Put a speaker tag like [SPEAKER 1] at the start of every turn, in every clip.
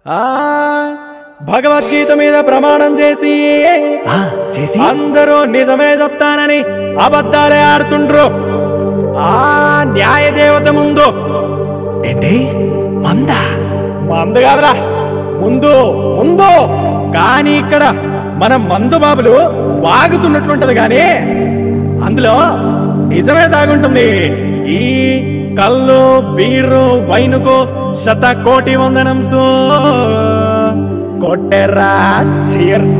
[SPEAKER 1] ఆ భగవద్గీత మీద ప్రమాణం చేసి
[SPEAKER 2] ఆ, చేసి
[SPEAKER 1] అందరూ నిజమే చెప్తానని అబద్ధాలే ఆడుతుండ్రు ఆ న్యాయ దేవత ముందు
[SPEAKER 2] ఏంటి మందా
[SPEAKER 1] మందు కాదురా ముందు ముందు కానీ ఇక్కడ మన మందు బాబులు వాగుతున్నట్లుంటది కానీ అందులో నిజమే దాగుంటుంది ఈ కళ్ళు బీరు వైనుకు శత కోటి వందనం సో కొట్టెర్రా చీర్స్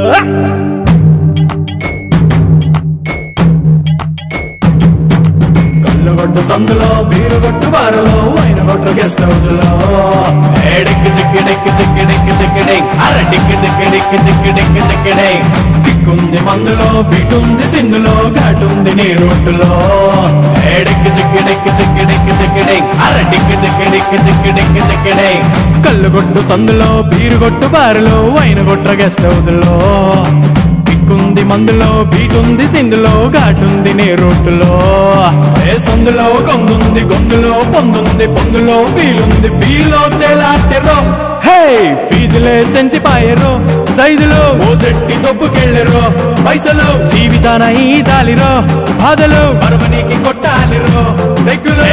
[SPEAKER 1] కళ్ళు కొట్టు సందులో బీరు కొట్టు బారులో వైన కొట్టు గెస్ట్ హౌస్ లో ఏడిక్కి చిక్కి డిక్కి చిక్కి డిక్కి చిక్కి డిక్ అర డిక్కి చిక్కి డిక్కి చిక్కి డిక్కి చిక్కి డిక్ దిక్కుంది మందులో బీటుంది సిందులో ఘాటుంది నీ రొట్టులో ఏడిక్కి చిక్కి డిక్కి చిక్కి డిక్కి చిక్కి డిక్ అర డిక్కి చిక్కి డిక్కి చిక్కి డిక్కి చిక్కి డిక్ కళ్ళు కొట్టు సందులో బీరు కొట్టు బారులో వైన కొట్టు గెస్ట్ హౌస్ లో దిక్కుంది మందులో బీటుంది సిందులో ఘాటుంది నీ రొట్టులో ఏ సందులో కొందుంది గొంతులో పొందుంది పొందులో ఫీలుంది ఫీలో తెలాటెరో హే ఫీజులే తెంచిపాయరో సైజులో ఓ చెట్టి దొప్పుకెళ్ళరో పైసలు జీవితాన ఈ దాలిరో బాధలు మరవనికి కొట్టాలిరో దగ్గులు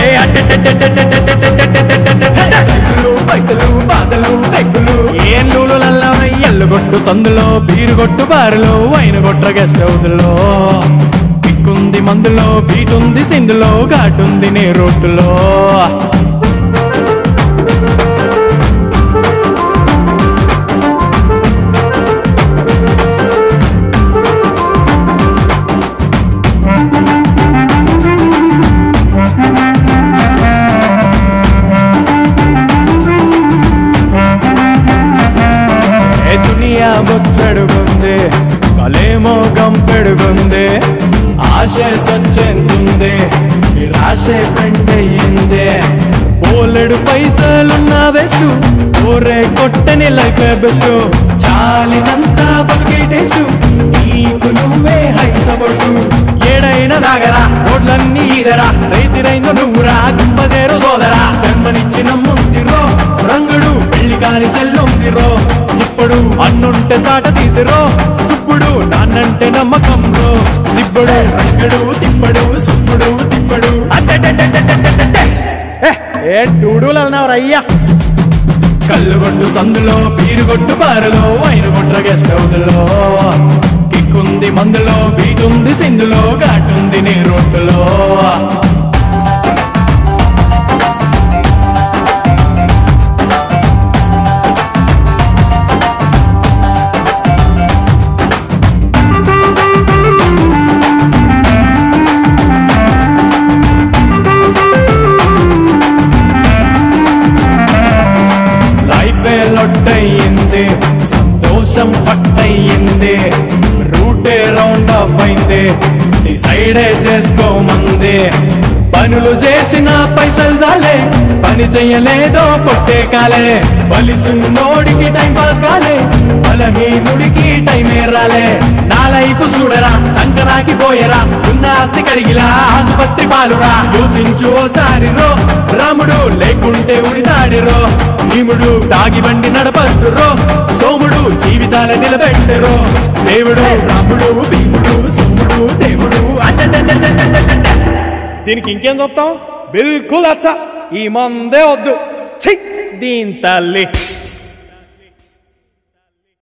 [SPEAKER 1] సైజులు పైసలు బాధలు దగ్గులు ఏళ్ళు ఎల్లు కొట్టు సందులో బీరు కొట్టు బారులో వైన కొట్ర గెస్ట్ హౌస్ లో దిక్కుంది మందులో బీటుంది సిందులో ఘాటుంది నీ రోడ్డులో ఏ దునియా బొచ్చడుగుంది కలేమో గంపెడుగుంది ఆశ సచ్చెందుంది నిరాశే ఫ్రెండ్ అయ్యింది ఓలెడు పైసలున్న బెస్ట్ ఓరే కొట్టని లైఫ్ బెస్ట్ చాలినంత బతికే టేస్ట్ నీకు నువ్వే హైసబడు ఏడైనా దాగరా రోడ్లన్నీ ఈదరా రైతిరైందో నువ్వురా గుంపదేరు సోదరా జన్మనిచ్చిన ముందిరో రంగుడు పెళ్లి కాని సెల్లుందిరో ఇప్పుడు అన్నుంటే తాట తీసిరో సుప్పుడు నాన్నంటే నమ్మకం రో తిప్పుడు రంగుడు తిప్పడు సుప్పుడు తిప్పడు అట్టెట్టెట్టెట్టెట్టెట్టెట్టె. ఏ, ఏ డూడులు అన్నావు అయ్యా కళ్ళు కొట్టు సందులో బీరు కొట్టు బారులో వైన కొట్ర గెస్ట్ హౌస్ లో కిక్కుంది మందులో బీటుంది సిందులో ఘాటుంది నీ రోడ్డులో లైఫే లొట్టయింది సంతోషం ఫట్టయింది రూటే రౌండ్ ఆఫ్ అయింది డిసైడే చేసుకోమంది పనులు చేసిన పైసలు చాలే పని చెయ్యలేదో పొట్టే కాలే బలిసున్నోడికి టైం పాస్ కాలే బలహీనుడికి టైమే రాలే నా లైఫ్ చూడరా సంకరాకి పోయరా ఉన్న ఆస్తి కడిగిలా ఆసుపత్రి పాలురా యోచించు ఓసారి రో రాముడు లేకుంటే ఉడితాడిరో భీముడు తాగి బండి నడపద్దురో సోముడు జీవితాల నిలబెట్టరో దేవుడు రాముడు భీముడు సోముడు దేవుడు అట్టట్టట్టట్టట్టట్టట్ట. దీనికి ఇంకేం చెప్తాం బిల్కుల్ అచ్చ ఈ మందే వద్దు ఛీ దీని తల్లి